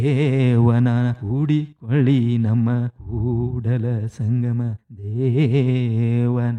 ದೇವನ ಕೂಡಿಕೊಳ್ಳಿ ನಮ್ಮ ಕೂಡಲ ಸಂಗಮ ದೇವನ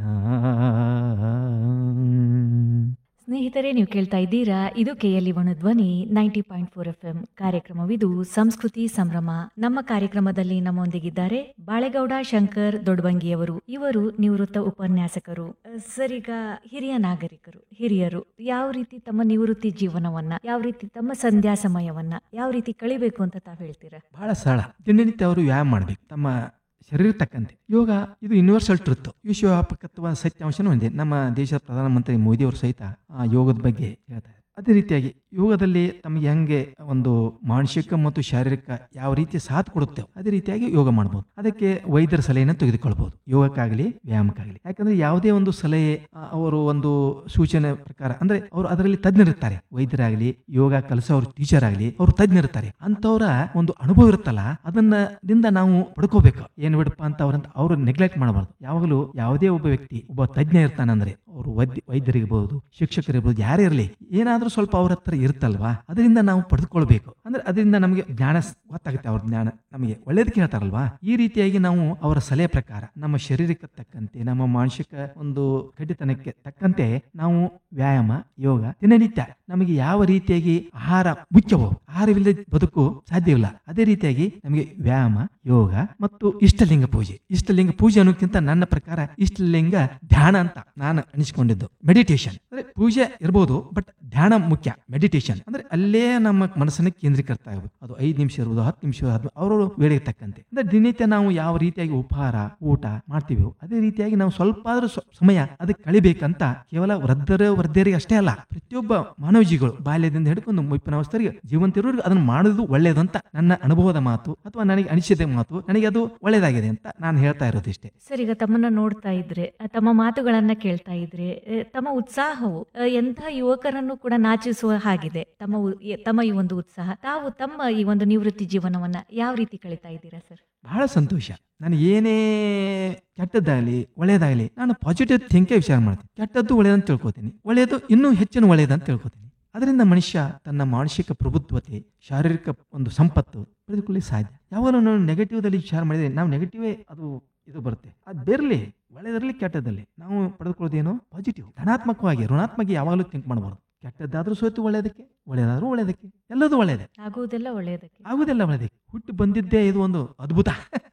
ಸ್ನೇಹಿತರೆ ನೀವು ಕೇಳ್ತಾ ಇದ್ದೀರಾ ಇದು KLE Dhwani ninety point four F M ಕಾರ್ಯಕ್ರಮವಿದು ಸಂಸ್ಕೃತಿ ಸಂಭ್ರಮ ನಮ್ಮ ಕಾರ್ಯಕ್ರಮದಲ್ಲಿ ನಮ್ಮೊಂದಿಗಿದ್ದಾರೆ ಬಾಳೆಗೌಡ ಶಂಕರ್ ದೊಡ್ಡಬಂಗಿಯವರು ಇವರು ನಿವೃತ್ತ ಉಪನ್ಯಾಸಕರು ಅಹ್, ಸರ್ ಈಗ ಹಿರಿಯ ನಾಗರಿಕರು ಹಿರಿಯರು ಯಾವ ರೀತಿ ತಮ್ಮ ನಿವೃತ್ತಿ ಜೀವನವನ್ನ ಯಾವ ರೀತಿ ತಮ್ಮ ಸಂಧ್ಯಾ ಸಮಯವನ್ನ ಯಾವ ರೀತಿ ಕಳಿಬೇಕು ಅಂತ ತಾವ್ ಹೇಳ್ತೀರಾ ಬಹಳ ಸರಳ ದಿನನಿತ್ಯ ಅವರು ವ್ಯಾಯಾಮ ಮಾಡಬೇಕು ತಮ್ಮ ಶರೀರ ತಕ್ಕಂತೆ ಯೋಗ ಇದು ಯೂನಿವರ್ಸಲ್ ಟ್ರುತ್ ವಿಶ್ವವ್ಯಾಪಕತ್ವ ಸತ್ಯಾಂಶನೂ ಒಂದೇ ನಮ್ಮ ದೇಶದ ಪ್ರಧಾನಮಂತ್ರಿ ಮೋದಿ ಅವರು ಸಹಿತ ಆ ಯೋಗದ ಬಗ್ಗೆ ಹೇಳ್ತಾರೆ ಅದೇ ರೀತಿಯಾಗಿ ಯೋಗದಲ್ಲಿ ತಮಗೆ ಹೆಂಗೆ ಒಂದು ಮಾನಸಿಕ ಮತ್ತು ಶಾರೀರಿಕ ಯಾವ ರೀತಿ ಸಾಥ್ ಕೊಡುತ್ತೇವೆ ಅದೇ ರೀತಿಯಾಗಿ ಯೋಗ ಮಾಡ್ಬೋದು ಅದಕ್ಕೆ ವೈದ್ಯರ ಸಲಹೆಯನ್ನು ತೆಗೆದುಕೊಳ್ಬಹುದು ಯೋಗಕ್ಕಾಗಲಿ ವ್ಯಾಯಾಮಕ್ಕಾಗಲಿ ಯಾಕಂದ್ರೆ ಯಾವುದೇ ಒಂದು ಸಲಹೆ ಆ, ಅವರು ಒಂದು ಸೂಚನೆ ಪ್ರಕಾರ ಅಂದ್ರೆ ಅವರು ಅದರಲ್ಲಿ ತಜ್ಞರಿರ್ತಾರೆ ವೈದ್ಯರಾಗಲಿ ಯೋಗ ಕಲಿಸೋರು ಟೀಚರ್ ಆಗಲಿ ಅವರು ತಜ್ಞರಿರ್ತಾರೆ ಅಂತವರ ಒಂದು ಅನುಭವ ಇರುತ್ತಲ್ಲ ಅದನ್ನ ದಿಂದ ನಾವು ಪಡ್ಕೋಬೇಕು ಏನ್ ಬಿಡಪ್ಪ ಅಂತ ಅವ್ರಂತ ಅವರು ನೆಗ್ಲೆಕ್ಟ್ ಮಾಡಬಾರ್ದು ಯಾವಾಗಲೂ ಯಾವುದೇ ಒಬ್ಬ ವ್ಯಕ್ತಿ ಒಬ್ಬ ತಜ್ಞ ಇರ್ತಾನಂದ್ರೆ ಅವರು ವೈದ್ಯ ವೈದ್ಯರಿರ್ಬೋದು ಶಿಕ್ಷಕರಿರ್ಬೋದು ಯಾರೇ ಇರಲಿ ಏನಾದ್ರೂ ಸ್ವಲ್ಪ ಅವ್ರ ಹತ್ರ ಇರುತ್ತಲ್ವಾ ಅದರಿಂದ ನಾವು ಪಡೆದುಕೊಳ್ಬೇಕು ಅಂದ್ರೆ ಅದರಿಂದ ನಮಗೆ ಜ್ಞಾನ ಸ್- ಗೊತ್ತಾಗುತ್ತೆ ಅವ್ರ ಜ್ಞಾನ ನಮಗೆ ಒಳ್ಳೇದಕ್ಕೆ ಹೇಳ್ತಾರಲ್ವಾ ಈ ರೀತಿಯಾಗಿ ನಾವು ಅವರ ಸಲಹೆ ಪ್ರಕಾರ ನಮ್ಮ ಶರೀರಕ್ಕೆ ತಕ್ಕಂತೆ ನಮ್ಮ ಮಾನಸಿಕ ಒಂದು ಕಡಿತನಕ್ಕೆ ತಕ್ಕಂತೆ ನಾವು ವ್ಯಾಯಾಮ ಯೋಗ ದಿನನಿತ್ಯ ನಮಗೆ ಯಾವ ರೀತಿಯಾಗಿ ಆಹಾರ ಮುಖ್ಯವೋ ಆಹಾರವಿಲ್ಲದೆ ಬದುಕು ಸಾಧ್ಯವಿಲ್ಲ ಅದೇ ರೀತಿಯಾಗಿ ನಮಗೆ ವ್ಯಾಯಾಮ ಯೋಗ ಮತ್ತು ಇಷ್ಟಲಿಂಗ ಪೂಜೆ ಇಷ್ಟಲಿಂಗ ಪೂಜೆ ಅನ್ನೋಕ್ಕಿಂತ ನನ್ನ ಪ್ರಕಾರ ಇಷ್ಟಲಿಂಗ ಧ್ಯಾನ ಅಂತ ನಾನು ಅನಿಸ್ಕೊಂಡಿದ್ದು ಮೆಡಿಟೇಷನ್ ಅಂದ್ರೆ ಪೂಜೆ ಇರ್ಬೋದು ಬಟ್ ಧ್ಯಾನ ಮುಖ್ಯ ಮೆಡಿಟೇಷನ್ ಅಂದ್ರೆ ಅಲ್ಲೇ ನಮ್ಮ ಮನಸ್ಸನ್ನ ಕೇಂದ್ರೀಕರಿಸ್ತಾ ಇರ್ಬೇಕು ಅದು ಐದು ನಿಮಿಷ ಇರ್ಬೋದು ಹತ್ತು ನಿಮಿಷ ಅವರವರು ವೇಳೆಗೆ ತಕ್ಕಂತೆ ಅಂದ್ರೆ ದಿನನಿತ್ಯ ನಾವು ಯಾವ ರೀತಿಯಾಗಿ ಉಪಹಾರ ಊಟ ಮಾಡ್ತೀವಿ ಅದೇ ರೀತಿಯಾಗಿ ನಾವು ಸ್ವಲ್ಪ ಆದ್ರೂ ಸ್ವ- ಸಮಯ ಅದಕ್ಕೆ ಕಳಿಬೇಕಂತ ಕೇವಲ ವೃದ್ಧರ ವೃದ್ಧರಿಗೆ ಅಷ್ಟೇ ಅಲ್ಲ ಪ್ರತಿಯೊಬ್ಬ ಮಾನವ ಜೀವಿಗಳು ಬಾಲ್ಯದಿಂದ ಹಿಡ್ಕೊಂಡು ಮುಪ್ಪಿನ ಅವಸ್ಥರಿಗೆ ಜೀವಂತ ಇರೋರಿಗೆ ಅದನ್ನ ಮಾಡೋದು ಒಳ್ಳೇದಂತ ನನ್ನ ಅನುಭವದ ಮಾತು ಅಥವಾ ನನಗೆ ಅನಿಸಿದ ಮಾತು ನನಗೆ ಅದು ಒಳ್ಳೇದಾಗಿದೆ ಅಂತ ನಾನು ಹೇಳ್ತಾ ಇರೋದು ಇಷ್ಟೇ ಸರ್ ಈಗ ತಮ್ಮನ್ನ ನೋಡ್ತಾ ಇದ್ರೆ ಅಹ್, ತಮ್ಮ ಮಾತುಗಳನ್ನ ಕೇಳ್ತಾ ಇದ್ರೆ ಅಹ್, ತಮ್ಮ ಉತ್ಸಾಹವು ಅಹ್, ಎಂತಹ ಯುವಕರನ್ನು ಕೂಡ ನಾಚಿಸುವ ಹಾಗಿದೆ ತಮ್ಮ ಉ- ಎ- ತಮ್ಮ ಈ ಒಂದು ಉತ್ಸಾಹ ತಾವು ತಮ್ಮ ಈ ಒಂದು ನಿವೃತ್ತಿ ಜೀವನವನ್ನ ಯಾವ ರೀತಿ ಕಳೀತಾ ಇದ್ದೀರಾ ಸರ್ ಬಹಳ ಸಂತೋಷ ನಾನು ಏನೇ ಕೆಟ್ಟದ್ದಾಗಲಿ ಒಳ್ಳೇದಾಗಲಿ ನಾನು ಪಾಸಿಟಿವ್ ಥಿಂಕೇ ವಿಚಾರ ಮಾಡ್ತೀನಿ ಕೆಟ್ಟದ್ದು ಒಳ್ಳೇದಂತ ತಿಳ್ಕೊತೀನಿ ಒಳ್ಳೆಯದು ಇನ್ನೂ ಹೆಚ್ಚಿನ ಒಳ್ಳೆಯದಂತ ತಿಳ್ಕೊತೀನಿ ಅದರಿಂದ ಮನುಷ್ಯ ತನ್ನ ಮಾನಸಿಕ ಪ್ರಭುತ್ವತೆ ಶಾರೀರಿಕ ಒಂದು ಸಂಪತ್ತು ಪಡೆದುಕೊಳ್ಳಿ ಸಾಧ್ಯ ಯಾವಾಗ ನಾವು ನೆಗೆಟಿವ್ದಲ್ಲಿ ವಿಚಾರ ಮಾಡಿದ್ರೆ ನಾವು ನೆಗೆಟಿವೇ ಅದು ಇದು ಬರುತ್ತೆ ಅದು ಬೇರ್ಲಿ ಒಳ್ಳೆಯದರಲ್ಲಿ ಕೆಟ್ಟದಲ್ಲಿ ನಾವು ಪಡೆದುಕೊಳ್ಳೋದೇನು ಪಾಸಿಟಿವ್ ಧನಾತ್ಮಕವಾಗಿ ಋಣಾತ್ಮಕ ಯಾವಾಗಲೂ ಥಿಂಕ್ ಮಾಡಬಾರ್ದು ಕೆಟ್ಟದ್ದಾದ್ರೂ ಸೋತು ಒಳ್ಳೆಯದಕ್ಕೆ ಒಳ್ಳೆಯದಾದ್ರೂ ಒಳ್ಳೆಯದಕ್ಕೆ ಎಲ್ಲದೂ ಒಳ್ಳೆಯದೇ ಆಗುವುದೆಲ್ಲ ಒಳ್ಳೆಯದಕ್ಕೆ ಆಗುವುದಿಲ್ಲ ಒಳ್ಳೆಯದಕ್ಕೆ ಹುಟ್ಟು ಬಂದಿದ್ದೇ ಇದು ಒಂದು ಅದ್ಭುತ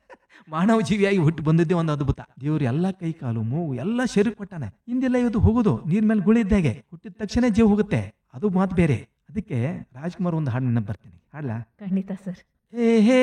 ಮಾನವ ಜೀವಿಯಾಗಿ ಹುಟ್ಟು ಬಂದಿದ್ದೇ ಒಂದು ಅದ್ಭುತ ದೇವರು ಎಲ್ಲ ಕೈ ಕಾಲು ಮೂಗು ಎಲ್ಲ ಶರೀರ ಕೊಟ್ಟಾನೆ ಹಿಂದೆಲ್ಲ ಇವತ್ತು ಹೋಗುದು ನೀರ್ ಮೇಲೆ ಗುಳಿದ್ದಾಗೆ ಹುಟ್ಟಿದ ತಕ್ಷಣ ಜೀವ ಹೋಗುತ್ತೆ ಅದು ಮಾತು ಬೇರೆ ಅದಕ್ಕೆ ರಾಜ್ಕುಮಾರ್ ಒಂದು ಹಾಡು ನೆನಪು ಬರ್ತೀನಿ ಹಾಡ್ಲಾ ಖಂಡಿತ ಸರ್ ಹೇ ಹೇ